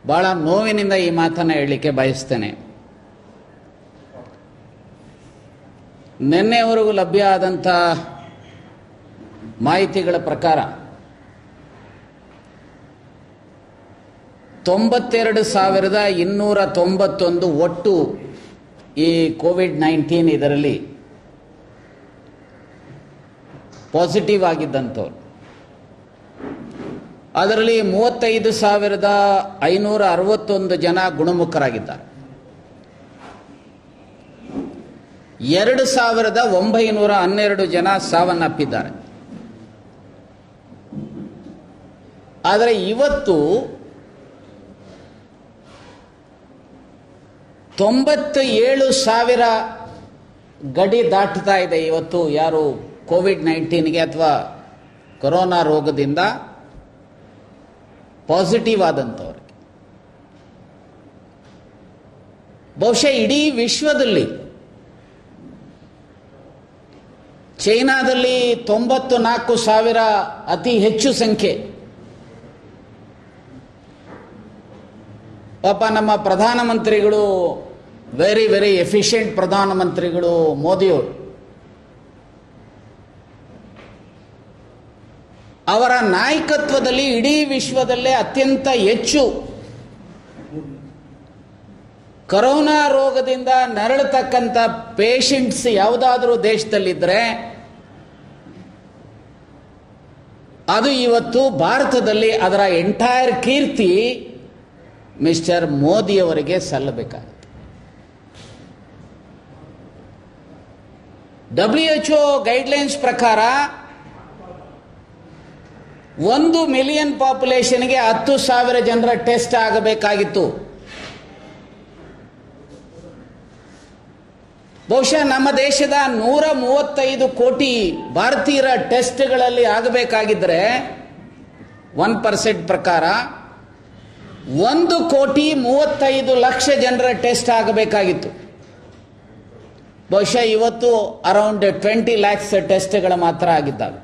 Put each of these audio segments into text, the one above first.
ಬಹಳ ನೋವಿನಿಂದ ಈ ಮಾತನ್ನು ಹೇಳಲಿಕ್ಕೆ ಬಯಸ್ತೇನೆ ನಿನ್ನೆವರೆಗೂ ಲಭ್ಯ ಆದಂಥ ಮಾಹಿತಿಗಳ ಪ್ರಕಾರ ತೊಂಬತ್ತೆರಡು ಸಾವಿರದ ಇನ್ನೂರ ತೊಂಬತ್ತೊಂದು ಒಟ್ಟು ಈ ಕೋವಿಡ್ ನೈನ್ಟೀನ್ ಇದರಲ್ಲಿ ಪಾಸಿಟಿವ್ ಆಗಿದ್ದಂಥವ್ರು ಅದರಲ್ಲಿ ಮೂವತ್ತೈದು ಸಾವಿರದ ಐನೂರ ಅರವತ್ತೊಂದು ಜನ ಗುಣಮುಖರಾಗಿದ್ದಾರೆ ಎರಡು ಸಾವಿರದ ಒಂಬೈನೂರ ಹನ್ನೆರಡು ಜನ ಸಾವನ್ನಪ್ಪಿದ್ದಾರೆ ಆದರೆ ಇವತ್ತು ತೊಂಬತ್ತ ಏಳು ಸಾವಿರ ಗಡಿ ದಾಟ್ತಾ ಇದೆ ಇವತ್ತು ಯಾರು ಕೋವಿಡ್ ನೈನ್ಟೀನ್ಗೆ ಅಥವಾ ಕೊರೋನಾ ರೋಗದಿಂದ ಪಾಸಿಟಿವ್ ಆದಂಥವ್ರಿಗೆ ಬಹುಶಃ ಇಡೀ ವಿಶ್ವದಲ್ಲಿ ಚೈನಾದಲ್ಲಿ ತೊಂಬತ್ತು ನಾಲ್ಕು ಸಾವಿರ ಅತಿ ಹೆಚ್ಚು ಸಂಖ್ಯೆ ಪಾಪ ನಮ್ಮ ಪ್ರಧಾನಮಂತ್ರಿಗಳು ವೆರಿ ವೆರಿ ಎಫಿಷಿಯಂಟ್ ಪ್ರಧಾನಮಂತ್ರಿಗಳು ಮೋದಿಯವರು ಅವರ ನಾಯಕತ್ವದಲ್ಲಿ ಇಡೀ ವಿಶ್ವದಲ್ಲೇ ಅತ್ಯಂತ ಹೆಚ್ಚು ಕರೋನಾ ರೋಗದಿಂದ ನರಳತಕ್ಕಂಥ ಪೇಷಂಟ್ಸ್ ಯಾವುದಾದ್ರೂ ದೇಶದಲ್ಲಿದ್ದರೆ ಅದು ಇವತ್ತು ಭಾರತದಲ್ಲಿ ಅದರ ಎಂಟೈರ್ ಕೀರ್ತಿ ಮಿಸ್ಟರ್ ಮೋದಿಯವರಿಗೆ ಸಲ್ಲಬೇಕಾಗುತ್ತೆ ಡಬ್ಲ್ಯೂ ಎಚ್ ಒ ಗೈಡ್ಲೈನ್ಸ್ ಪ್ರಕಾರ ಒಂದು ಮಿಲಿಯನ್ ಪಾಪ್ಯುಲೇಷನ್ಗೆ ಹತ್ತು ಸಾವಿರ ಜನರ ಟೆಸ್ಟ್ ಆಗಬೇಕಾಗಿತ್ತು ಬಹುಶಃ ನಮ್ಮ ದೇಶದ ನೂರ ಮೂವತ್ತೈದು ಕೋಟಿ ಭಾರತೀಯರ ಟೆಸ್ಟ್ಗಳಲ್ಲಿ ಆಗಬೇಕಾಗಿದ್ದರೆ ಒನ್ ಪರ್ಸೆಂಟ್ ಪ್ರಕಾರ ಒಂದು ಕೋಟಿ ಮೂವತ್ತೈದು ಲಕ್ಷ ಜನರ ಟೆಸ್ಟ್ ಆಗಬೇಕಾಗಿತ್ತು ಬಹುಶಃ ಇವತ್ತು ಅರೌಂಡ್ ಟ್ವೆಂಟಿ ಲ್ಯಾಕ್ಸ್ ಟೆಸ್ಟ್ಗಳು ಮಾತ್ರ ಆಗಿದ್ದಾವೆ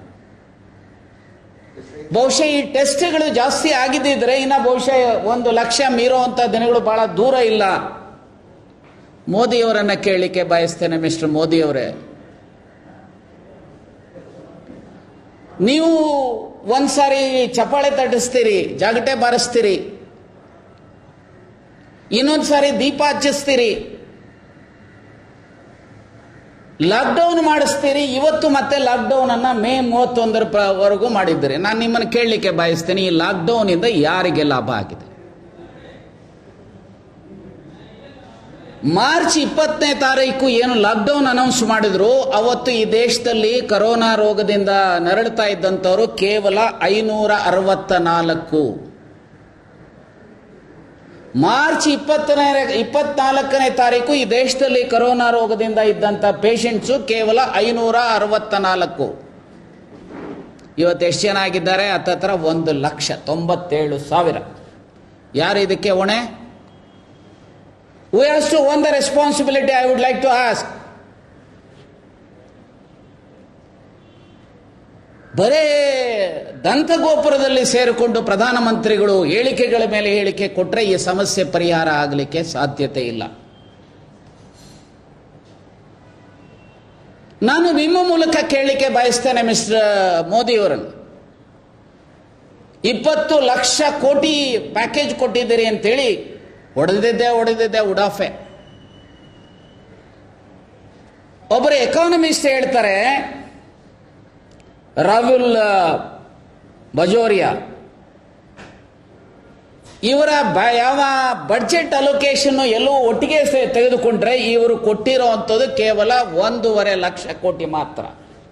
ಬಹುಶಃ ಈ ಟೆಸ್ಟ್ಗಳು ಜಾಸ್ತಿ ಆಗಿದ್ದಿದ್ರೆ ಇನ್ನು ಬಹುಶಃ ಒಂದು ಲಕ್ಷ ಮೀರುವಂಥ ದಿನಗಳು ಬಹಳ ದೂರ ಇಲ್ಲ ಮೋದಿಯವರನ್ನ ಕೇಳಲಿಕ್ಕೆ ಬಯಸ್ತೇನೆ ಮಿಸ್ಟರ್ ಮೋದಿಯವರೇ ನೀವು ಒಂದ್ಸಾರಿ ಚಪ್ಪಾಳೆ ತಟ್ಟಿಸ್ತೀರಿ ಜಾಗಟೆ ಬಾರಿಸ್ತೀರಿ ಇನ್ನೊಂದ್ಸಾರಿ ದೀಪ ಹಚ್ಚಿಸ್ತೀರಿ ಲಾಕ್ಡೌನ್ ಮಾಡಿಸ್ತೀರಿ ಇವತ್ತು ಮತ್ತೆ ಲಾಕ್ಡೌನ್ ಅನ್ನ ಮೇ ಮೂವತ್ತೊಂದರ ವರೆಗೂ ಮಾಡಿದ್ದೀರಿ ನಾನು ನಿಮ್ಮನ್ನು ಕೇಳಲಿಕ್ಕೆ ಬಯಸ್ತೇನೆ ಈ ಲಾಕ್ಡೌನ್ ಇಂದ ಯಾರಿಗೆ ಲಾಭ ಆಗಿದೆ ಮಾರ್ಚ್ ಇಪ್ಪತ್ತನೇ ತಾರೀಕು ಏನು ಲಾಕ್ಡೌನ್ ಅನೌನ್ಸ್ ಮಾಡಿದ್ರು ಅವತ್ತು ಈ ದೇಶದಲ್ಲಿ ಕರೋನಾ ರೋಗದಿಂದ ನರಳ್ತಾ ಇದ್ದಂಥವರು ಕೇವಲ ಐನೂರ ಅರವತ್ತ ನಾಲ್ಕು ಮಾರ್ಚ್ ಇಪ್ಪತ್ತನೇ ಇಪ್ಪತ್ನಾಲ್ಕನೇ ತಾರೀಕು ಈ ದೇಶದಲ್ಲಿ ಕರೋನಾ ರೋಗದಿಂದ ಇದ್ದಂಥ ಪೇಷಂಟ್ಸು ಕೇವಲ ಐನೂರ ಅರವತ್ತ ನಾಲ್ಕು ಇವತ್ತು ಎಷ್ಟು ಜನ ಆಗಿದ್ದಾರೆ ಹತ್ತತ್ರ ಒಂದು ಲಕ್ಷ ತೊಂಬತ್ತೇಳು ಸಾವಿರ ಯಾರು ಇದಕ್ಕೆ ಹೊಣೆ who has to own the responsibility I would like to ask ಬರೇ ದಂತಗೋಪುರದಲ್ಲಿ ಸೇರಿಕೊಂಡು ಪ್ರಧಾನಮಂತ್ರಿಗಳು ಹೇಳಿಕೆಗಳ ಮೇಲೆ ಹೇಳಿಕೆ ಕೊಟ್ಟರೆ ಈ ಸಮಸ್ಯೆ ಪರಿಹಾರ ಆಗಲಿಕ್ಕೆ ಸಾಧ್ಯತೆ ಇಲ್ಲ ನಾನು ನಿಮ್ಮ ಮೂಲಕ ಕೇಳಲಿಕ್ಕೆ ಬಯಸ್ತೇನೆ ಮಿಸ್ಟರ್ ಮೋದಿಯವರನ್ನು ಇಪ್ಪತ್ತು ಲಕ್ಷ ಕೋಟಿ ಪ್ಯಾಕೇಜ್ ಕೊಟ್ಟಿದ್ದೀರಿ ಅಂತೇಳಿ ಹೊಡೆದಿದ್ದೆ ಹೊಡೆದಿದ್ದೆ ಉಡಾಫೆ ಒಬ್ಬರು ಎಕಾನಮಿಸ್ಟ್ ಹೇಳ್ತಾರೆ ರಾಹುಲ್ ಬಜೋರಿಯಾ ಇವರ ಬ- ಯಾವ ಬಡ್ಜೆಟ್ ಅಲೋಕೇಶನ್ ಎಲ್ಲೋ ಒಟ್ಟಿಗೆ ಸೆ- ತೆಗೆದುಕೊಂಡ್ರೆ ಇವರು ಕೊಟ್ಟಿರುವಂಥದ್ದು ಕೇವಲ ಒಂದೂವರೆ ಲಕ್ಷ ಕೋಟಿ ಮಾತ್ರ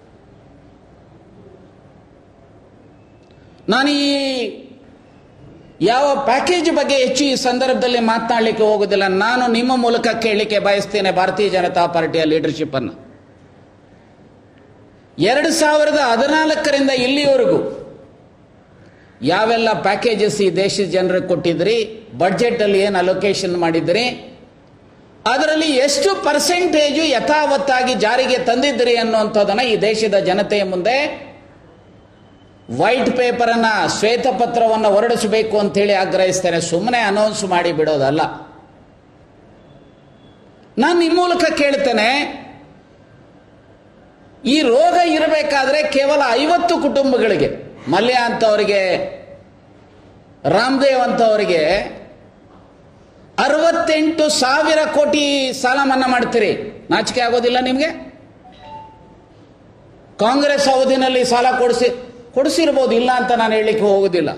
ನಾನು ಈ ಯಾವ ಪ್ಯಾಕೇಜ್ ಬಗ್ಗೆ ಹೆಚ್ಚು ಈ ಸಂದರ್ಭದಲ್ಲಿ ಮಾತನಾಡಲಿಕ್ಕೆ ಹೋಗೋದಿಲ್ಲ ನಾನು ನಿಮ್ಮ ಮೂಲಕ ಕೇಳಲಿಕ್ಕೆ ಬಯಸ್ತೇನೆ ಭಾರತೀಯ ಜನತಾ ಪಾರ್ಟಿಯ ಲೀಡರ್ಶಿಪ್ ಅನ್ನು ಎರಡು ಸಾವಿರದ ಹದಿನಾಲ್ಕರಿಂದ ಇಲ್ಲಿಯವರೆಗೂ ಯಾವೆಲ್ಲ ಪ್ಯಾಕೇಜಸ್ ಈ ದೇಶದ ಜನರಿಗೆ ಕೊಟ್ಟಿದ್ರಿ ಬಡ್ಜೆಟ್ ಅಲ್ಲಿ ಏನು ಅಲೋಕೇಶನ್ ಮಾಡಿದ್ರಿ ಅದರಲ್ಲಿ ಎಷ್ಟು ಪರ್ಸೆಂಟೇಜು ಯಥಾವತ್ತಾಗಿ ಜಾರಿಗೆ ತಂದಿದ್ರಿ ಅನ್ನುವಂಥದ್ದನ್ನ ಈ ದೇಶದ ಜನತೆಯ ಮುಂದೆ ವೈಟ್ ಪೇಪರನ್ನ ಶ್ವೇತಪತ್ರವನ್ನು ಹೊರಡಿಸಬೇಕು ಅಂತೇಳಿ ಆಗ್ರಹಿಸ್ತೇನೆ ಸುಮ್ಮನೆ ಅನೌನ್ಸ್ ಮಾಡಿ ಬಿಡೋದಲ್ಲ ನಾನು ನಿಮ್ಮ ಮೂಲಕ ಕೇಳ್ತೇನೆ ಈ ರೋಗ ಇರಬೇಕಾದ್ರೆ ಕೇವಲ ಐವತ್ತು ಕುಟುಂಬಗಳಿಗೆ ಮಲ್ಯ ಅಂತವರಿಗೆ ರಾಮದೇವ್ ಅಂತವರಿಗೆ ಅರವತ್ತೆಂಟು ಸಾವಿರ ಕೋಟಿ ಸಾಲ ಮನ್ನಾ ಮಾಡ್ತೀರಿ ನಾಚಿಕೆ ಆಗೋದಿಲ್ಲ ನಿಮಗೆ ಕಾಂಗ್ರೆಸ್ ಅವಧಿನಲ್ಲಿ ಸಾಲ ಕೊಡಿಸಿ ಕೊಡಿಸಿರ್ಬೋದು ಇಲ್ಲ ಅಂತ ನಾನು ಹೇಳಲಿಕ್ಕೆ ಹೋಗೋದಿಲ್ಲ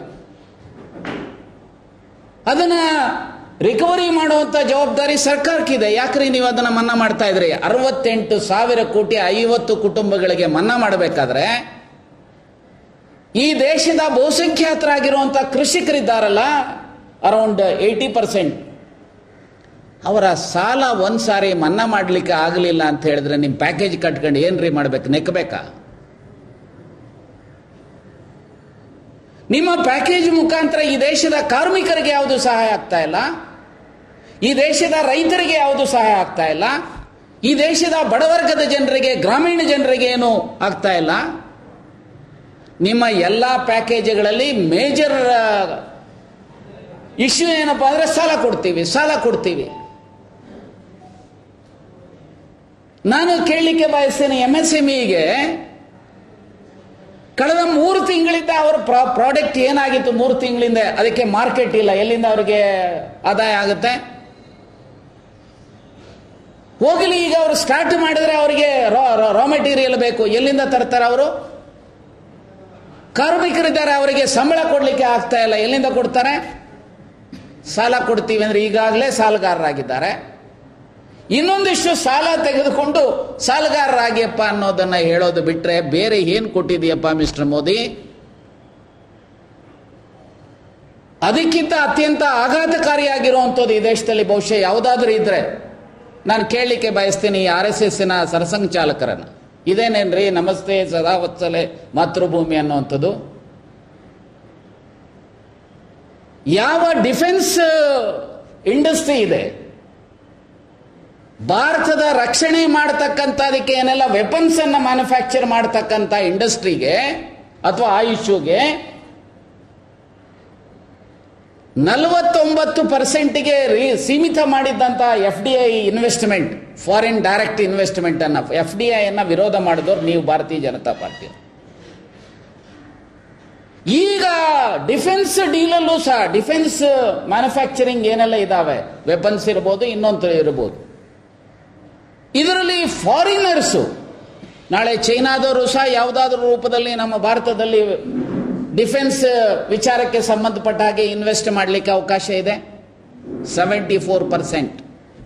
ಅದನ್ನ ರಿಕವರಿ ಮಾಡುವಂತ ಜವಾಬ್ದಾರಿ ಸರ್ಕಾರಕ್ಕಿದೆ ಯಾಕ್ರಿ ನೀವು ಅದನ್ನ ಮನ್ನಾ ಮಾಡ್ತಾ ಇದ್ರಿ ಅರವತ್ತೆಂಟು ಸಾವಿರ ಕೋಟಿ ಐವತ್ತು ಕುಟುಂಬಗಳಿಗೆ ಮನ್ನಾ ಮಾಡಬೇಕಾದ್ರೆ ಈ ದೇಶದ ಬಹುಸಂಖ್ಯಾತರಾಗಿರುವಂತ ಕೃಷಿಕರಿದ್ದಾರಲ್ಲ ಅರೌಂಡ್ ಏಯ್ಟಿ ಪರ್ಸೆಂಟ್ ಅವರ ಸಾಲ ಒಂದ್ ಸಾರಿ ಮನ್ನಾ ಮಾಡ್ಲಿಕ್ಕೆ ಆಗಲಿಲ್ಲ ಅಂತ ಹೇಳಿದ್ರೆ ನಿಮ್ ಪ್ಯಾಕೇಜ್ ಕಟ್ಕೊಂಡು ಏನ್ರಿ ಮಾಡ್ಬೇಕು ನೆಕ್ಕಬೇಕಾ ನಿಮ್ಮ ಪ್ಯಾಕೇಜ್ ಮುಖಾಂತರ ಈ ದೇಶದ ಕಾರ್ಮಿಕರಿಗೆ ಯಾವುದು ಸಹಾಯ ಆಗ್ತಾ ಇಲ್ಲ ಈ ದೇಶದ ರೈತರಿಗೆ ಯಾವುದು ಸಹಾಯ ಆಗ್ತಾ ಇಲ್ಲ ಈ ದೇಶದ ಬಡವರ್ಗದ ಜನರಿಗೆ ಗ್ರಾಮೀಣ ಜನರಿಗೆ ಏನು ಆಗ್ತಾ ಇಲ್ಲ ನಿಮ್ಮ ಎಲ್ಲ ಪ್ಯಾಕೇಜ್ಗಳಲ್ಲಿ ಮೇಜರ್ ಇಶ್ಯೂ ಏನಪ್ಪಾ ಅಂದ್ರೆ ಸಾಲ ಕೊಡ್ತೀವಿ ಸಾಲ ಕೊಡ್ತೀವಿ ನಾನು ಕೇಳಲಿಕ್ಕೆ ಬಯಸ್ತೇನೆ ಎಂ ಎಸ್ ಎಂ ಇಗೆ ಕಳೆದ ಮೂರು ತಿಂಗಳಿಂದ ಅವರ ಪ್ರಾಡಕ್ಟ್ ಏನಾಗಿತ್ತು ಮೂರು ತಿಂಗಳಿಂದ ಅದಕ್ಕೆ ಮಾರ್ಕೆಟ್ ಇಲ್ಲ ಎಲ್ಲಿಂದ ಅವರಿಗೆ ಆದಾಯ ಆಗುತ್ತೆ ಹೋಗಲಿ ಈಗ ಅವರು ಸ್ಟಾರ್ಟ್ ಮಾಡಿದ್ರೆ ಅವರಿಗೆ ರಾ ಮೆಟೀರಿಯಲ್ ಬೇಕು ಎಲ್ಲಿಂದ ತರ್ತಾರೆ ಅವರು ಕಾರ್ಮಿಕರಿದ್ದಾರೆ ಅವರಿಗೆ ಸಂಬಳ ಕೊಡ್ಲಿಕ್ಕೆ ಆಗ್ತಾ ಇಲ್ಲ ಎಲ್ಲಿಂದ ಕೊಡ್ತಾರೆ ಸಾಲ ಕೊಡ್ತೀವಿ ಅಂದ್ರೆ ಈಗಾಗಲೇ ಸಾಲಗಾರರಾಗಿದ್ದಾರೆ ಇನ್ನೊಂದಿಷ್ಟು ಸಾಲ ತೆಗೆದುಕೊಂಡು ಸಾಲಗಾರರಾಗಿಯಪ್ಪ ಅನ್ನೋದನ್ನ ಹೇಳೋದು ಬಿಟ್ರೆ ಬೇರೆ ಏನ್ ಕೊಟ್ಟಿದೆಯಪ್ಪ ಮಿಸ್ಟರ್ ಮೋದಿ ಅದಕ್ಕಿಂತ ಅತ್ಯಂತ ಆಘಾತಕಾರಿಯಾಗಿರುವಂಥದ್ದು ಈ ದೇಶದಲ್ಲಿ ಬಹುಶಃ ಯಾವುದಾದ್ರೂ ಇದ್ರೆ ನಾನು ಕೇಳಲಿಕ್ಕೆ ಬಯಸ್ತೀನಿ ಈ ಆರ್ ಎಸ್ ಎಸ್ಸಿನ ಸರಸಂಘ ಚಾಲಕರನ್ನ ಇದೇನೇನ್ರಿ ನಮಸ್ತೆ ಸದಾ ವತ್ಸಲೆ ಮಾತೃಭೂಮಿ ಅನ್ನುವಂಥದ್ದು ಯಾವ ಡಿಫೆನ್ಸ್ ಇಂಡಸ್ಟ್ರಿ ಇದೆ ಭಾರತದ ರಕ್ಷಣೆ ಮಾಡತಕ್ಕಂಥ ಅದಕ್ಕೆ ಏನೆಲ್ಲ ವೆಪನ್ಸ್ ಅನ್ನ ಮ್ಯಾನುಫ್ಯಾಕ್ಚರ್ ಮಾಡತಕ್ಕಂಥ ಇಂಡಸ್ಟ್ರಿಗೆ ಅಥವಾ ಆಯುಷ್ಗೆ ನಲವತ್ತೊಂಬತ್ತು ಪರ್ಸೆಂಟ್ಗೆ ಸೀಮಿತ ಮಾಡಿದ್ದಂತ F D I investment foreign direct investment ಅನ್ನ ಎಫ್ ಡಿ ಐ ಅನ್ನ ವಿರೋಧ ಮಾಡಿದವರು ನೀವು ಭಾರತೀಯ ಜನತಾ ಪಾರ್ಟಿ ಈಗ ಡಿಫೆನ್ಸ್ ಡೀಲಲ್ಲೂ ಸಹ ಡಿಫೆನ್ಸ್ ಮ್ಯಾನುಫ್ಯಾಕ್ಚರಿಂಗ್ ಏನೆಲ್ಲ ಇದಾವೆ ವೆಪನ್ಸ್ ಇರ್ಬೋದು ಇನ್ನೊಂದು ಇರ್ಬೋದು ಇದರಲ್ಲಿ ಫಾರಿನರ್ಸು ನಾಳೆ ಚೈನಾದವರು ಸಹ ಯಾವುದಾದ್ರೂ ರೂಪದಲ್ಲಿ ನಮ್ಮ ಭಾರತದಲ್ಲಿ ಡಿಫೆನ್ಸ್ ವಿಚಾರಕ್ಕೆ ಸಂಬಂಧಪಟ್ಟ ಹಾಗೆ ಇನ್ವೆಸ್ಟ್ ಮಾಡಲಿಕ್ಕೆ ಅವಕಾಶ ಇದೆ ಸೆವೆಂಟಿ ಫೋರ್ ಪರ್ಸೆಂಟ್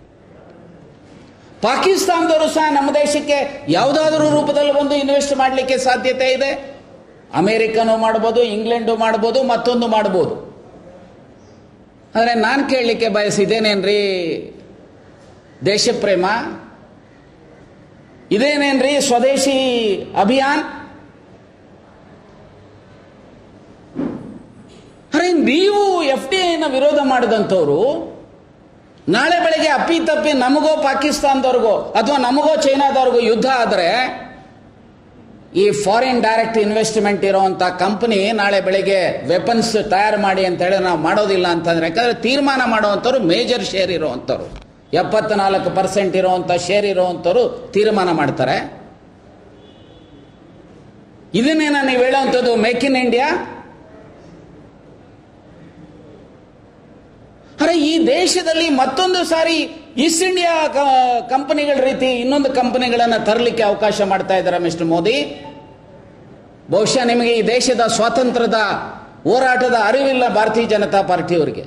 ಪಾಕಿಸ್ತಾನದವರು ಸಹ ನಮ್ಮ ದೇಶಕ್ಕೆ ಯಾವುದಾದ್ರೂ ರೂಪದಲ್ಲಿ ಒಂದು ಇನ್ವೆಸ್ಟ್ ಮಾಡಲಿಕ್ಕೆ ಸಾಧ್ಯತೆ ಇದೆ ಅಮೆರಿಕನು ಮಾಡ್ಬೋದು ಇಂಗ್ಲೆಂಡು ಮಾಡ್ಬೋದು ಮತ್ತೊಂದು ಮಾಡ್ಬೋದು ಆದರೆ ನಾನು ಕೇಳಲಿಕ್ಕೆ ಬಯಸಿದ್ದೇನೇನ್ರಿ ದೇಶಪ್ರೇಮ ಇದೇನೇನ್ರಿ ಸ್ವದೇಶಿ ಅಭಿಯಾನ್ ಅರೆ ನೀವು ಎಫ್ ಡಿ ಐನ ವಿರೋಧ ಮಾಡಿದಂಥವ್ರು ನಾಳೆ ಬೆಳಗ್ಗೆ ಅಪ್ಪಿ ತಪ್ಪಿ ನಮಗೋ ಪಾಕಿಸ್ತಾನದವ್ರಿಗೋ ಅಥವಾ ನಮಗೋ ಚೈನಾದವ್ರಿಗೋ ಯುದ್ಧ ಆದರೆ ಈ ಫಾರಿನ್ ಡೈರೆಕ್ಟ್ ಇನ್ವೆಸ್ಟ್ಮೆಂಟ್ ಇರುವಂತ ಕಂಪನಿ ನಾಳೆ ಬೆಳಿಗ್ಗೆ ವೆಪನ್ಸ್ ತಯಾರು ಮಾಡಿ ಅಂತ ಹೇಳಿ ನಾವು ಮಾಡೋದಿಲ್ಲ ಅಂತಂದ್ರೆ ಯಾಕಂದ್ರೆ ತೀರ್ಮಾನ ಮಾಡುವಂಥವ್ರು ಮೇಜರ್ ಶೇರ್ ಇರುವಂಥವ್ರು ಎಪ್ಪತ್ನಾಲ್ಕು ಪರ್ಸೆಂಟ್ ಇರುವಂತ ಶೇರ್ ಇರುವಂಥವ್ರು ತೀರ್ಮಾನ ಮಾಡ್ತಾರೆ ಇದನ್ನೇನ ನೀವು ಹೇಳುವಂಥದ್ದು ಮೇಕ್ ಇನ್ ಇಂಡಿಯಾ ಅರೆ ಈ ದೇಶದಲ್ಲಿ ಮತ್ತೊಂದು ಸಾರಿ ಈಸ್ಟ್ ಇಂಡಿಯಾ ಕಂಪನಿಗಳ ರೀತಿ ಇನ್ನೊಂದು ಕಂಪನಿಗಳನ್ನು ತರಲಿಕ್ಕೆ ಅವಕಾಶ ಮಾಡ್ತಾ ಇದ್ದಾರೆ ಮಿಸ್ಟರ್ ಮೋದಿ ಬಹುಶಃ ನಿಮಗೆ ಈ ದೇಶದ ಸ್ವಾತಂತ್ರ್ಯದ ಹೋರಾಟದ ಅರಿವಿಲ್ಲ ಭಾರತೀಯ ಜನತಾ ಪಾರ್ಟಿಯವರಿಗೆ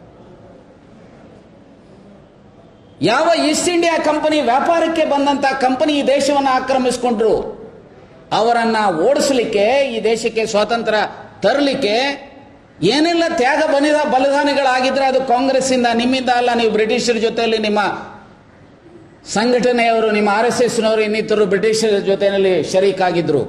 ಯಾವ ಈಸ್ಟ್ ಇಂಡಿಯಾ ಕಂಪನಿ ವ್ಯಾಪಾರಕ್ಕೆ ಬಂದಂತ ಕಂಪನಿ ಈ ದೇಶವನ್ನು ಆಕ್ರಮಿಸಿಕೊಂಡ್ರು ಅವರನ್ನ ಓಡಿಸಲಿಕ್ಕೆ ಈ ದೇಶಕ್ಕೆ ಸ್ವಾತಂತ್ರ್ಯ ತರಲಿಕ್ಕೆ ಏನೆಲ್ಲ ತ್ಯಾಗ ಬಲಿದ ಬಲಿದಾನಿಗಳಾಗಿದ್ರೆ ಅದು ಕಾಂಗ್ರೆಸ್ ಇಂದ ನಿಮ್ಮಿಂದ ಅಲ್ಲ ನೀವು ಬ್ರಿಟಿಷರ ಜೊತೆಯಲ್ಲಿ ನಿಮ್ಮ ಸಂಘಟನೆಯವರು ನಿಮ್ಮ ಆರ್ ಎಸ್ ಎಸ್ನವರು ಇನ್ನಿತರು ಬ್ರಿಟಿಷರ ಜೊತೆಯಲ್ಲಿ ಶರೀಕಾಗಿದ್ರು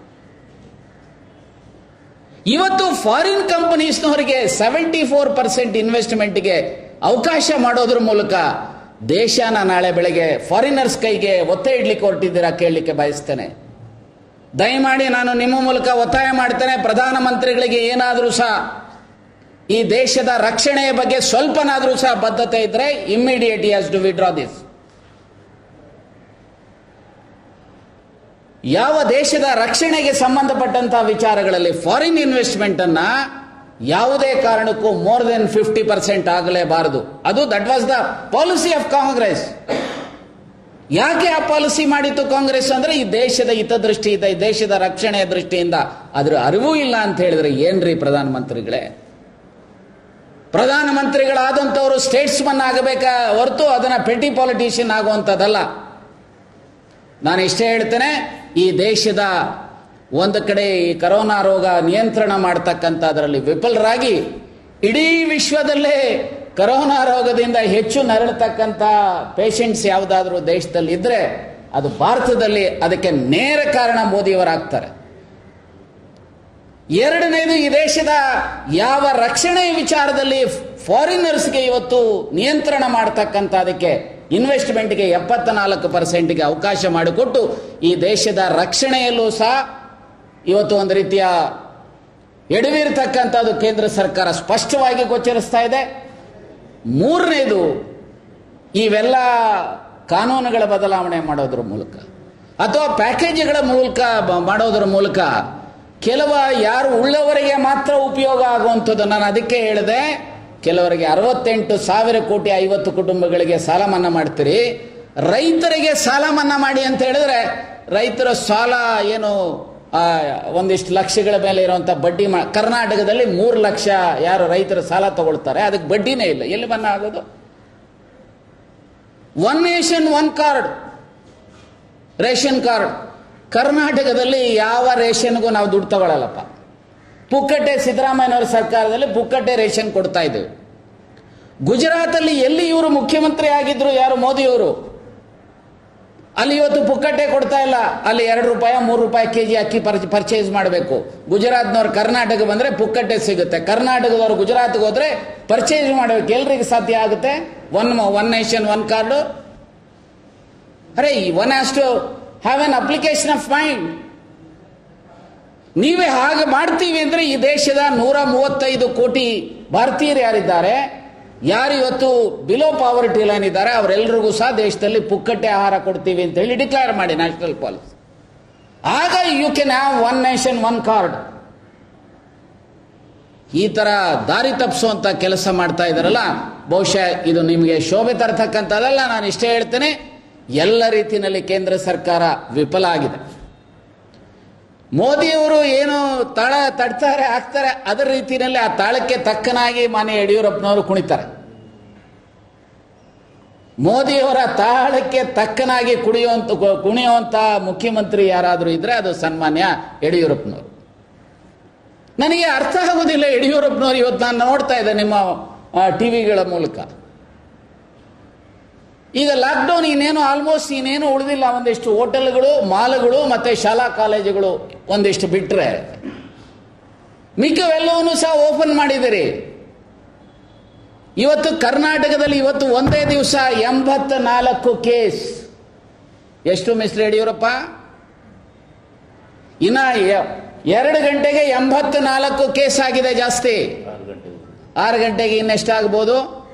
ಇವತ್ತು ಫಾರಿನ್ ಕಂಪನೀಸ್ನವರಿಗೆ ಸೆವೆಂಟಿ ಫೋರ್ ಪರ್ಸೆಂಟ್ ಇನ್ವೆಸ್ಟ್ಮೆಂಟ್ಗೆ ಅವಕಾಶ ಮಾಡೋದ್ರ ಮೂಲಕ ದೇಶನ ನಾಳೆ ಬೆಳಗ್ಗೆ ಫಾರಿನರ್ಸ್ ಕೈಗೆ ಒತ್ತೆ ಇಡ್ಲಿಕ್ಕೆ ಹೊರಟಿದ್ದೀರಾ ಕೇಳಲಿಕ್ಕೆ ಬಯಸ್ತೇನೆ ದಯಮಾಡಿ ನಾನು ನಿಮ್ಮ ಮೂಲಕ ಒತ್ತಾಯ ಮಾಡ್ತೇನೆ ಪ್ರಧಾನಮಂತ್ರಿಗಳಿಗೆ ಏನಾದರೂ ಸಹ ಈ ದೇಶದ ರಕ್ಷಣೆಯ ಬಗ್ಗೆ ಸ್ವಲ್ಪನಾದರೂ ಸಹ ಬದ್ಧತೆ ಇದ್ರೆ immediate has to withdraw this ಯಾವ ದೇಶದ ರಕ್ಷಣೆಗೆ ಸಂಬಂಧಪಟ್ಟಂತಹ ವಿಚಾರಗಳಲ್ಲಿ ಫಾರಿನ್ ಇನ್ವೆಸ್ಟ್ಮೆಂಟ್ ಅನ್ನ ಯಾವುದೇ ಕಾರಣಕ್ಕೂ ಮೋರ್ ದೆನ್ ಫಿಫ್ಟಿ ಪರ್ಸೆಂಟ್ ಆಗಲೇಬಾರದು ಅದು that was the policy of Congress ಯಾಕೆ ಆ ಪಾಲಿಸಿ ಮಾಡಿತ್ತು ಕಾಂಗ್ರೆಸ್ ಅಂದ್ರೆ ಈ ದೇಶದ ಹಿತದೃಷ್ಟಿಯಿಂದ ಈ ದೇಶದ ರಕ್ಷಣೆಯ ದೃಷ್ಟಿಯಿಂದ ಅದರ ಅರಿವು ಇಲ್ಲ ಅಂತ ಹೇಳಿದ್ರೆ ಏನ್ರಿ ಪ್ರಧಾನಮಂತ್ರಿಗಳೇ ಪ್ರಧಾನಮಂತ್ರಿಗಳಾದಂಥವರು ಸ್ಟೇಟ್ಸ್ಮನ್ ಆಗಬೇಕಾ ಹೊರತು ಅದನ್ನ ಪೆಟಿ ಪಾಲಿಟಿಷಿಯನ್ ಆಗುವಂಥದ್ದಲ್ಲ ನಾನು ಇಷ್ಟೇ ಹೇಳ್ತೇನೆ ಈ ದೇಶದ ಒಂದು ಕಡೆ ಈ ಕರೋನಾ ರೋಗ ನಿಯಂತ್ರಣ ಮಾಡ್ತಕ್ಕಂಥ ಅದರಲ್ಲಿ ವಿಫಲರಾಗಿ ಇಡೀ ವಿಶ್ವದಲ್ಲೇ ಕರೋನಾ ರೋಗದಿಂದ ಹೆಚ್ಚು ನರಳತಕ್ಕಂಥ ಪೇಷಂಟ್ಸ್ ಯಾವುದಾದ್ರೂ ದೇಶದಲ್ಲಿ ಇದ್ರೆ ಅದು ಭಾರತದಲ್ಲಿ ಅದಕ್ಕೆ ನೇರ ಕಾರಣ ಮೋದಿಯವರಾಗ್ತಾರೆ ಎರಡನೇದು ಈ ದೇಶದ ಯಾವ ರಕ್ಷಣೆ ವಿಚಾರದಲ್ಲಿ ಫಾರಿನರ್ಸ್ಗೆ ಇವತ್ತು ನಿಯಂತ್ರಣ ಮಾಡ್ತಕ್ಕಂಥ ಅದಕ್ಕೆ ಇನ್ವೆಸ್ಟ್ಮೆಂಟ್ಗೆ ಎಪ್ಪತ್ತ ನಾಲ್ಕು ಪರ್ಸೆಂಟ್ಗೆ ಅವಕಾಶ ಮಾಡಿಕೊಟ್ಟು ಈ ದೇಶದ ರಕ್ಷಣೆಯಲ್ಲೂ ಸಹ ಇವತ್ತು ಒಂದು ರೀತಿಯ ಎಡವಿರ್ತಕ್ಕಂಥದ್ದು ಕೇಂದ್ರ ಸರ್ಕಾರ ಸ್ಪಷ್ಟವಾಗಿ ಗೋಚರಿಸ್ತಾ ಇದೆ ಮೂರನೇದು ಇವೆಲ್ಲ ಕಾನೂನುಗಳ ಬದಲಾವಣೆ ಮಾಡೋದ್ರ ಮೂಲಕ ಅಥವಾ ಪ್ಯಾಕೇಜ್ಗಳ ಮೂಲಕ ಬ- ಮಾಡೋದ್ರ ಮೂಲಕ ಕೆಲವ ಯಾರು ಉಳ್ಳವರಿಗೆ ಮಾತ್ರ ಉಪಯೋಗ ಆಗುವಂಥದ್ದು ನಾನು ಅದಕ್ಕೆ ಹೇಳಿದೆ ಕೆಲವರಿಗೆ ಅರವತ್ತೆಂಟು ಸಾವಿರ ಕೋಟಿ ಐವತ್ತು ಕುಟುಂಬಗಳಿಗೆ ಸಾಲ ಮನ್ನಾ ಮಾಡ್ತೀರಿ ರೈತರಿಗೆ ಸಾಲ ಮನ್ನಾ ಮಾಡಿ ಅಂತ ಹೇಳಿದ್ರೆ ರೈತರ ಸಾಲ ಏನು ಆ, ಒಂದಿಷ್ಟು ಲಕ್ಷಗಳ ಮೇಲೆ ಇರುವಂತ ಬಡ್ಡಿ ಮಾ ಕರ್ನಾಟಕದಲ್ಲಿ ಮೂರು ಲಕ್ಷ ಯಾರು ರೈತರ ಸಾಲ ತಗೊಳ್ತಾರೆ ಅದಕ್ಕೆ ಬಡ್ಡಿನೇ ಇಲ್ಲ ಎಲ್ಲಿ ಮನ್ನಾ ಆಗೋದು one nation one card ration card ಕರ್ನಾಟಕದಲ್ಲಿ ಯಾವ ರೇಷನ್ಗೂ ನಾವು ದುಡ್ಡು ತಗೊಳ್ಳಲ್ಲಪ್ಪ ಪುಕ್ಕಟ್ಟೆ ಸಿದ್ದರಾಮಯ್ಯನವರ ಸರ್ಕಾರದಲ್ಲಿ ಪುಕ್ಕಟ್ಟೆ ರೇಷನ್ ಕೊಡ್ತಾ ಇದ್ದೇವೆ ಗುಜರಾತಲ್ಲಿ ಎಲ್ಲಿ ಇವರು ಮುಖ್ಯಮಂತ್ರಿ ಆಗಿದ್ರು ಯಾರು ಮೋದಿಯವರು ಅಲ್ಲಿ ಇವತ್ತು ಪುಕ್ಕಟ್ಟೆ ಕೊಡ್ತಾ ಇಲ್ಲ ಅಲ್ಲಿ ಎರಡು ರೂಪಾಯಿ ಮೂರು ರೂಪಾಯಿ ಕೆಜಿ ಅಕ್ಕಿ ಪರ್ಚೇಸ್ ಮಾಡಬೇಕು ಗುಜರಾತ್ನವ್ರು ಕರ್ನಾಟಕ ಬಂದ್ರೆ ಪುಕ್ಕಟ್ಟೆ ಸಿಗುತ್ತೆ ಕರ್ನಾಟಕದವ್ರು ಗುಜರಾತ್ಗೆ ಹೋದ್ರೆ ಪರ್ಚೇಸ್ ಮಾಡಬೇಕು ಎಲ್ರಿಗೆ ಸಾಧ್ಯ ಆಗುತ್ತೆ one one nation one card are one has to have an application of mind ನೀವೇ ಹಾಗೆ ಮಾಡ್ತೀವಿ ಅಂದ್ರೆ ಈ ದೇಶದ ನೂರ ಮೂವತ್ತೈದು ಕೋಟಿ ಭಾರತೀಯರು ಯಾರಿದ್ದಾರೆ ಯಾರು ಇವತ್ತು ಬಿಲೋ ಪಾವರ್ಟಿ ಲೈನ್ ಇದ್ದಾರೆ ಅವರೆಲ್ಲರಿಗೂ ಸಹ ದೇಶದಲ್ಲಿ ಪುಕ್ಕಟ್ಟೆ ಆಹಾರ ಕೊಡ್ತೀವಿ ಅಂತ ಹೇಳಿ ಡಿಕ್ಲೇರ್ ಮಾಡಿ ನ್ಯಾಷನಲ್ ಪಾಲಿಸಿ ಆಗ you can have one nation one card ಈ ತರ ದಾರಿ ತಪ್ಪಿಸುವಂತ ಕೆಲಸ ಮಾಡ್ತಾ ಇದಾರಲ್ಲ ಬಹುಶಃ ಇದು ನಿಮಗೆ ಶೋಭೆ ತರ್ತಕ್ಕಂಥದ್ದಲ್ಲ ನಾನು ಇಷ್ಟೇ ಹೇಳ್ತೇನೆ ಎಲ್ಲ ರೀತಿಯಲ್ಲಿ ಕೇಂದ್ರ ಸರ್ಕಾರ ವಿಫಲ ಆಗಿದೆ ಮೋದಿಯವರು ಏನು ತಾಳ ತಡ್ತಾರೆ ಹಾಕ್ತಾರೆ ಅದರ ರೀತಿಯಲ್ಲಿ ಆ ತಾಳಕ್ಕೆ ತಕ್ಕನಾಗಿ ಮಾನ್ಯ ಯಡಿಯೂರಪ್ಪನವರು ಕುಣಿತಾರೆ ಮೋದಿಯವರ ತಾಳಕ್ಕೆ ತಕ್ಕನಾಗಿ ಕುಡಿಯುವಂತ ಕುಣಿಯುವಂತ ಮುಖ್ಯಮಂತ್ರಿ ಯಾರಾದರೂ ಇದ್ರೆ ಅದು ಸನ್ಮಾನ್ಯ ಯಡಿಯೂರಪ್ಪನವರು ನನಗೆ ಅರ್ಥ ಆಗುದಿಲ್ಲ ಯಡಿಯೂರಪ್ಪನವರು ಇವತ್ತು ನಾನು ನೋಡ್ತಾ ಇದ್ದೆ ನಿಮ್ಮ ಟಿವಿಗಳ ಮೂಲಕ ಈಗ ಲಾಕ್ಡೌನ್ ಇನ್ನೇನು ಆಲ್ಮೋಸ್ಟ್ ಇನ್ನೇನು ಉಳಿದಿಲ್ಲ ಒಂದಿಷ್ಟು ಹೋಟೆಲ್ಗಳು ಮಾಲ್ಗಳು ಮತ್ತೆ ಶಾಲಾ ಕಾಲೇಜುಗಳು ಒಂದಿಷ್ಟು ಬಿಟ್ರೆ ಮಿಕ್ಕವೆಲ್ಲವನ್ನೂ ಸಹ ಓಪನ್ ಮಾಡಿದಿರಿ ಇವತ್ತು ಕರ್ನಾಟಕದಲ್ಲಿ ಇವತ್ತು ಒಂದೇ ದಿವಸ ಎಂಬತ್ತ ನಾಲ್ಕು ಕೇಸ್ ಎಷ್ಟು ಮಿಸ್ಟರ್ ಯಡಿಯೂರಪ್ಪ ಇನ್ನ ಎ- ಎರಡು ಗಂಟೆಗೆ ಎಂಬತ್ತ ನಾಲ್ಕು ಕೇಸ್ ಆಗಿದೆ ಜಾಸ್ತಿ ಆರು ಗಂಟೆಗೆ ಇನ್ನೆಷ್ಟಾಗ್ಬೋದು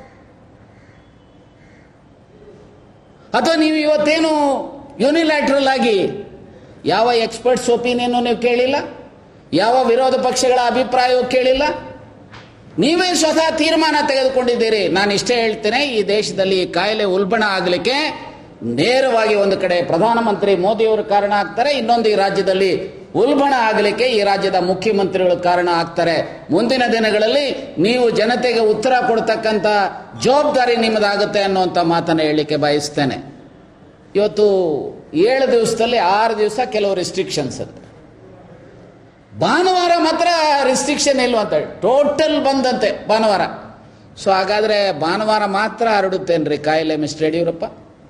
ಅಥವಾ ನೀವು ಇವತ್ತೇನು ಯೂನಿಲ್ಯಾಟ್ರಲ್ ಆಗಿ ಯಾವ ಎಕ್ಸ್ಪರ್ಟ್ಸ್ ಒಪಿನಿಯನ್ ನೀವು ಕೇಳಿಲ್ಲ ಯಾವ ವಿರೋಧ ಪಕ್ಷಗಳ ಅಭಿಪ್ರಾಯವೂ ಕೇಳಿಲ್ಲ ನೀವೇ ಸ್ವತಃ ತೀರ್ಮಾನ ತೆಗೆದುಕೊಂಡಿದ್ದೀರಿ ನಾನು ಇಷ್ಟೇ ಹೇಳ್ತೇನೆ ಈ ದೇಶದಲ್ಲಿ ಈ ಕಾಯಿಲೆ ಉಲ್ಬಣ ಆಗಲಿಕ್ಕೆ ನೇರವಾಗಿ ಒಂದು ಕಡೆ ಪ್ರಧಾನಮಂತ್ರಿ ಮೋದಿಯವರು ಕಾರಣ ಆಗ್ತಾರೆ ಇನ್ನೊಂದು ಈ ರಾಜ್ಯದಲ್ಲಿ ಉಲ್ಬಣ ಆಗಲಿಕ್ಕೆ ಈ ರಾಜ್ಯದ ಮುಖ್ಯಮಂತ್ರಿಗಳು ಕಾರಣ ಆಗ್ತಾರೆ ಮುಂದಿನ ದಿನಗಳಲ್ಲಿ ನೀವು ಜನತೆಗೆ ಉತ್ತರ ಕೊಡ್ತಕ್ಕಂಥ ಜವಾಬ್ದಾರಿ ನಿಮ್ಮದಾಗುತ್ತೆ ಅನ್ನುವಂಥ ಮಾತನ್ನು ಹೇಳಲಿಕ್ಕೆ ಬಯಸ್ತೇನೆ ಇವತ್ತು ಏಳು ದಿವಸದಲ್ಲಿ ಆರು ದಿವಸ ಕೆಲವು ರಿಸ್ಟ್ರಿಕ್ಷನ್ಸ್ ಅದು ಭಾನುವಾರ ಮಾತ್ರ ರಿಸ್ಟ್ರಿಕ್ಷನ್ ಇಲ್ವಂತ ಟೋಟಲ್ ಬಂದಂತೆ ಭಾನುವಾರ ಸೊ ಹಾಗಾದ್ರೆ ಭಾನುವಾರ ಮಾತ್ರ ಹರಡುತ್ತೇನ್ರಿ ಕಾಯಿಲೆ ಮಿಸ್ಟರ್ ಯಡಿಯೂರಪ್ಪ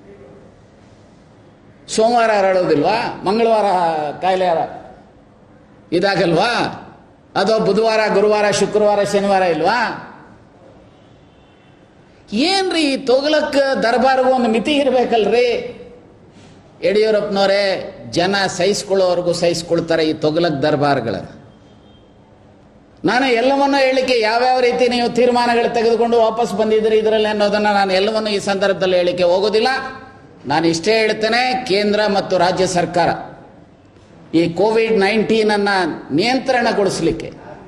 ಸೋಮವಾರ ಹರಡೋದಿಲ್ವಾ ಮಂಗಳವಾರ ಕಾಯಿಲೆ ಹರ- ಇದಾಗಲ್ವಾ ಅಥವಾ ಬುಧವಾರ ಗುರುವಾರ ಶುಕ್ರವಾರ ಶನಿವಾರ ಇಲ್ವಾ ಏನ್ರಿ ಈ ತೊಗಲಕ್ ದರ್ಬಾರ್ಗೂ ಒಂದು ಮಿತಿ ಇರ್ಬೇಕಲ್ರಿ ಯಡಿಯೂರಪ್ಪನವರೇ ಜನ ಸಹಿಸ್ಕೊಳ್ಳೋವರೆಗೂ ಸಹಿಸ್ಕೊಳ್ತಾರೆ ಈ ತೊಗಲಕ್ ದರ್ಬಾರ್ಗಳನ್ನು ನಾನು ಎಲ್ಲವನ್ನೂ ಹೇಳಿಕೆ ಯಾವ್ಯಾವ ರೀತಿ ನೀವು ತೀರ್ಮಾನಗಳು ತೆಗೆದುಕೊಂಡು ವಾಪಸ್ ಬಂದಿದ್ದೀರಿ ಇದರಲ್ಲಿ ಅನ್ನೋದನ್ನು ನಾನು ಎಲ್ಲವನ್ನೂ ಈ ಸಂದರ್ಭದಲ್ಲಿ ಹೇಳಿಕೆ ಹೋಗೋದಿಲ್ಲ ನಾನು ಇಷ್ಟೇ ಹೇಳ್ತೇನೆ ಕೇಂದ್ರ ಮತ್ತು ರಾಜ್ಯ ಸರ್ಕಾರ ಈ ಕೋವಿಡ್ ನೈನ್ಟೀನನ್ನು ನಿಯಂತ್ರಣಗೊಳಿಸಲಿಕ್ಕೆ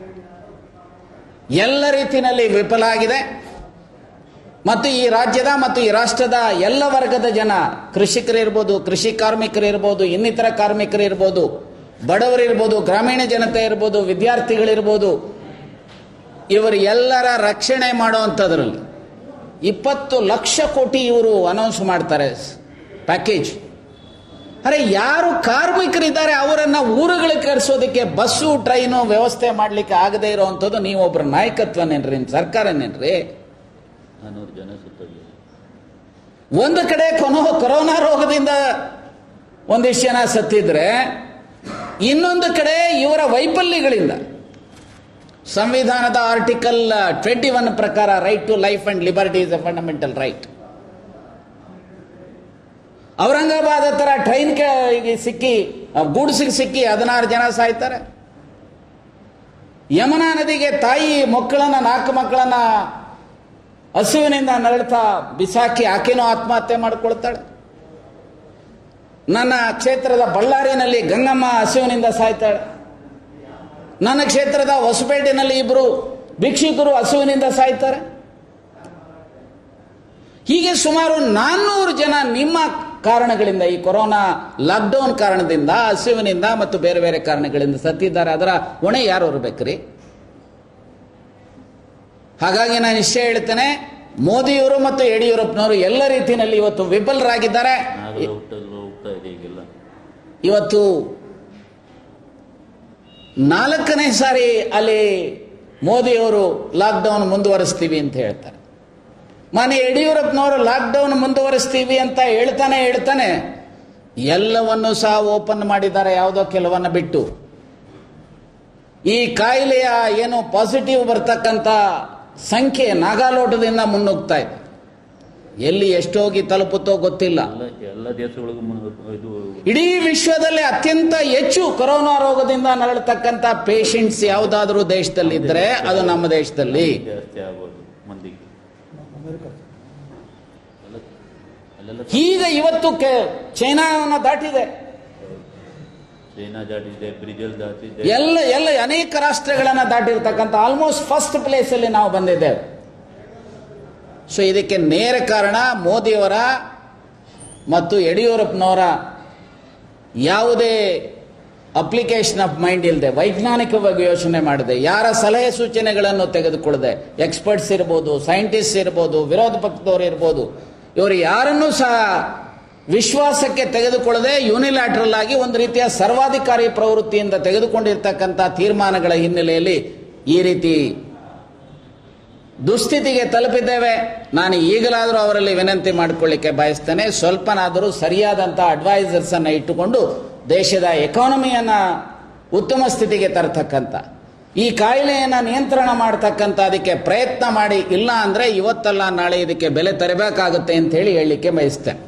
ಎಲ್ಲ ರೀತಿಯಲ್ಲಿ ವಿಫಲ ಆಗಿದೆ ಮತ್ತು ಈ ರಾಜ್ಯದ ಮತ್ತು ಈ ರಾಷ್ಟ್ರದ ಎಲ್ಲ ವರ್ಗದ ಜನ ಕೃಷಿಕರಿರ್ಬೋದು ಕೃಷಿ ಕಾರ್ಮಿಕರಿರ್ಬೋದು ಇನ್ನಿತರ ಕಾರ್ಮಿಕರಿರ್ಬೋದು ಬಡವರಿರ್ಬೋದು ಗ್ರಾಮೀಣ ಜನತೆ ಇರ್ಬೋದು ವಿದ್ಯಾರ್ಥಿಗಳಿರ್ಬೋದು ಇವರು ಎಲ್ಲರ ರಕ್ಷಣೆ ಮಾಡುವಂಥದ್ರಲ್ಲಿ ಇಪ್ಪತ್ತು ಲಕ್ಷ ಕೋಟಿ ಇವರು ಅನೌನ್ಸ್ ಮಾಡ್ತಾರೆ ಪ್ಯಾಕೇಜ್ ಅರೆ ಯಾರು ಕಾರ್ಮಿಕರಿದ್ದಾರೆ ಅವರನ್ನ ಊರುಗಳಿಗೆ ಕರೆಸೋದಕ್ಕೆ ಬಸ್ಸು ಟ್ರೈನು ವ್ಯವಸ್ಥೆ ಮಾಡಲಿಕ್ಕೆ ಆಗದೇ ಇರುವಂಥದ್ದು ನೀವೊಬ್ಬರ ನಾಯಕತ್ವನೇನ್ರಿ ಸರ್ಕಾರನೇನ್ರಿ ನಾನ್ನೂರು ಜನ ಸುತ್ತೋಗಿ ಒಂದು ಕಡೆ ಕೊನೋ ಕೊರೋನಾ ರೋಗದಿಂದ ಒಂದಿಷ್ಟು ಜನ ಸತ್ತಿದ್ರೆ ಇನ್ನೊಂದು ಕಡೆ ಇವರ ವೈಫಲ್ಯಗಳಿಂದ ಸಂವಿಧಾನದ ಆರ್ಟಿಕಲ್ ಟ್ವೆಂಟಿ ಒನ್ ಪ್ರಕಾರ right to life and liberty is a fundamental right Aurangabad ಹತ್ರ ಟ್ರೈನ್ ಸಿಕ್ಕಿ ಗೂಡ್ಸಿಗೆ ಸಿಕ್ಕಿ ಹದಿನಾರು ಜನ ಸಾಯ್ತಾರೆ ಯಮುನಾ ನದಿಗೆ ತಾಯಿ ಮಕ್ಕಳನ್ನ ನಾಲ್ಕು ಮಕ್ಕಳನ್ನ ಹಸುವಿನಿಂದ ನರಳ್ತಾ ಬಿಸಾಕಿ ಆಕೆನೂ ಆತ್ಮಹತ್ಯೆ ಮಾಡಿಕೊಳ್ತಾಳೆ ನನ್ನ ಕ್ಷೇತ್ರದ ಬಳ್ಳಾರಿನಲ್ಲಿ ಗಂಗಮ್ಮ ಹಸುವಿನಿಂದ ಸಾಯ್ತಾಳೆ ನನ್ನ ಕ್ಷೇತ್ರದ ಹೊಸಪೇಟೆನಲ್ಲಿ ಇಬ್ಬರು ಭಿಕ್ಷುಕರು ಹಸುವಿನಿಂದ ಸಾಯ್ತಾರೆ ಹೀಗೆ ಸುಮಾರು ನಾನ್ನೂರು ಜನ ನಿಮ್ಮ ಕಾರಣಗಳಿಂದ ಈ ಕೊರೋನಾ ಲಾಕ್ಡೌನ್ ಕಾರಣದಿಂದ ಹಸಿವಿನಿಂದ ಮತ್ತು ಬೇರೆ ಬೇರೆ ಕಾರಣಗಳಿಂದ ಸತ್ತಿದ್ದಾರೆ ಅದರ ಹೊಣೆ ಯಾರು ಹೊರಬೇಕ್ರಿ ಹಾಗಾಗಿ ನಾನು ಇಷ್ಟೇ ಹೇಳ್ತೇನೆ ಮೋದಿಯವರು ಮತ್ತು ಯಡಿಯೂರಪ್ಪನವರು ಎಲ್ಲ ರೀತಿಯಲ್ಲಿ ಇವತ್ತು ವಿಫಲರಾಗಿದ್ದಾರೆ ನಾಗರ ಹೋಟೆಲ್ ಹೋಗ್ತಾ ಇದೆ ಈಗೆಲ್ಲ ಇವತ್ತು ನಾಲ್ಕನೇ ಸಾರಿ ಅಲ್ಲಿ ಮೋದಿಯವರು ಲಾಕ್ಡೌನ್ ಮುಂದುವರಿಸ್ತೀವಿ ಅಂತ ಹೇಳ್ತಾರೆ ಮನೆ ಯಡಿಯೂರಪ್ಪನವರು ಲಾಕ್ಡೌನ್ ಮುಂದುವರಿಸ್ತೀವಿ ಅಂತ ಹೇಳ್ತಾನೆ ಹೇಳ್ತಾನೆ ಎಲ್ಲವನ್ನು ಸಹ ಓಪನ್ ಮಾಡಿದ್ದಾರೆ ಯಾವುದೋ ಕೆಲವನ್ನ ಬಿಟ್ಟು ಈ ಕಾಯಿಲೆಯ ಏನು ಪಾಸಿಟಿವ್ ಬರ್ತಕ್ಕಂಥ ಸಂಖ್ಯೆ ನಾಗಾಲೋಟದಿಂದ ಮುನ್ನುಗ್ತಾ ಇದೆ ಎಲ್ಲಿ ಎಷ್ಟೋಗಿ ತಲುಪುತ್ತೋ ಗೊತ್ತಿಲ್ಲ ಎಲ್ಲ ಎಲ್ಲ ದೇಶಗಳಿಗೂ ಮುನ್ನ ಇದು ಇಡೀ ವಿಶ್ವದಲ್ಲಿ ಅತ್ಯಂತ ಹೆಚ್ಚು ಕೊರೋನಾ ರೋಗದಿಂದ ನರಳತಕ್ಕಂಥ ಪೇಷಂಟ್ಸ್ ಯಾವುದಾದ್ರೂ ದೇಶದಲ್ಲಿದ್ದರೆ ಅದು ನಮ್ಮ ದೇಶದಲ್ಲಿ ಜಾಸ್ತಿ ಆಗೋದು ಮಂದಿಗೆ ಎಲ್ಲ ಅಲ್ಲೆಲ್ಲ ಈಗ ಇವತ್ತು ಕೆ- ಚೈನಾವನ್ನು ದಾಟಿದೆ ಚೈನಾ ದಾಟಿದೆ ಬ್ರಿಜಲ್ ದಾಟಿದೆ ಎಲ್ಲ ಎಲ್ಲ ಅನೇಕ ರಾಷ್ಟ್ರಗಳನ್ನು ದಾಟಿರ್ತಕ್ಕಂಥ ಆಲ್ಮೋಸ್ಟ್ ಫಸ್ಟ್ ಪ್ಲೇಸ್ ಅಲ್ಲಿ ನಾವು ಬಂದಿದ್ದೇವೆ ಸೊ ಇದಕ್ಕೆ ನೇರ ಕಾರಣ ಮೋದಿಯವರ ಮತ್ತು ಯಡಿಯೂರಪ್ಪನವರ ಯಾವುದೇ ಅಪ್ಲಿಕೇಶನ್ ಆಫ್ ಮೈಂಡ್ ಇಲ್ಲದೆ ವೈಜ್ಞಾನಿಕವಾಗಿ ಯೋಚನೆ ಮಾಡದೆ ಯಾರ ಸಲಹೆ ಸೂಚನೆಗಳನ್ನು ತೆಗೆದುಕೊಳ್ಳದೆ ಎಕ್ಸ್ಪರ್ಟ್ಸ್ ಇರ್ಬೋದು ಸೈಂಟಿಸ್ಟ್ ಇರ್ಬೋದು ವಿರೋಧ ಪಕ್ಷದವರು ಇರ್ಬೋದು ಇವರು ಯಾರನ್ನೂ ಸಹ ವಿಶ್ವಾಸಕ್ಕೆ ತೆಗೆದುಕೊಳ್ಳದೆ ಯೂನಿಲ್ಯಾಟ್ರಲ್ ಆಗಿ ಒಂದು ರೀತಿಯ ಸರ್ವಾಧಿಕಾರಿ ಪ್ರವೃತ್ತಿಯಿಂದ ತೆಗೆದುಕೊಂಡಿರ್ತಕ್ಕಂಥ ತೀರ್ಮಾನಗಳ ಹಿನ್ನೆಲೆಯಲ್ಲಿ ಈ ರೀತಿ ದುಸ್ಥಿತಿಗೆ ತಲುಪಿದ್ದೇವೆ ನಾನು ಈಗಲಾದರೂ ಅವರಲ್ಲಿ ವಿನಂತಿ ಮಾಡಿಕೊಳ್ಳಿಕ್ಕೆ ಬಯಸ್ತೇನೆ ಸ್ವಲ್ಪನಾದರೂ ಸರಿಯಾದಂಥ ಅಡ್ವೈಸರ್ಸ್ ಅನ್ನು ಇಟ್ಟುಕೊಂಡು ದೇಶದ ಎಕಾನಮಿಯನ್ನ ಉತ್ತಮ ಸ್ಥಿತಿಗೆ ತರತಕ್ಕಂಥ ಈ ಕಾಯಿಲೆಯನ್ನು ನಿಯಂತ್ರಣ ಮಾಡತಕ್ಕಂಥ ಅದಕ್ಕೆ ಪ್ರಯತ್ನ ಮಾಡಿ ಇಲ್ಲ ಅಂದ್ರೆ ಇವತ್ತಲ್ಲ ನಾಳೆ ಇದಕ್ಕೆ ಬೆಲೆ ತರಬೇಕಾಗುತ್ತೆ ಅಂತ ಹೇಳಿ ಹೇಳಲಿಕ್ಕೆ ಬಯಸ್ತೇನೆ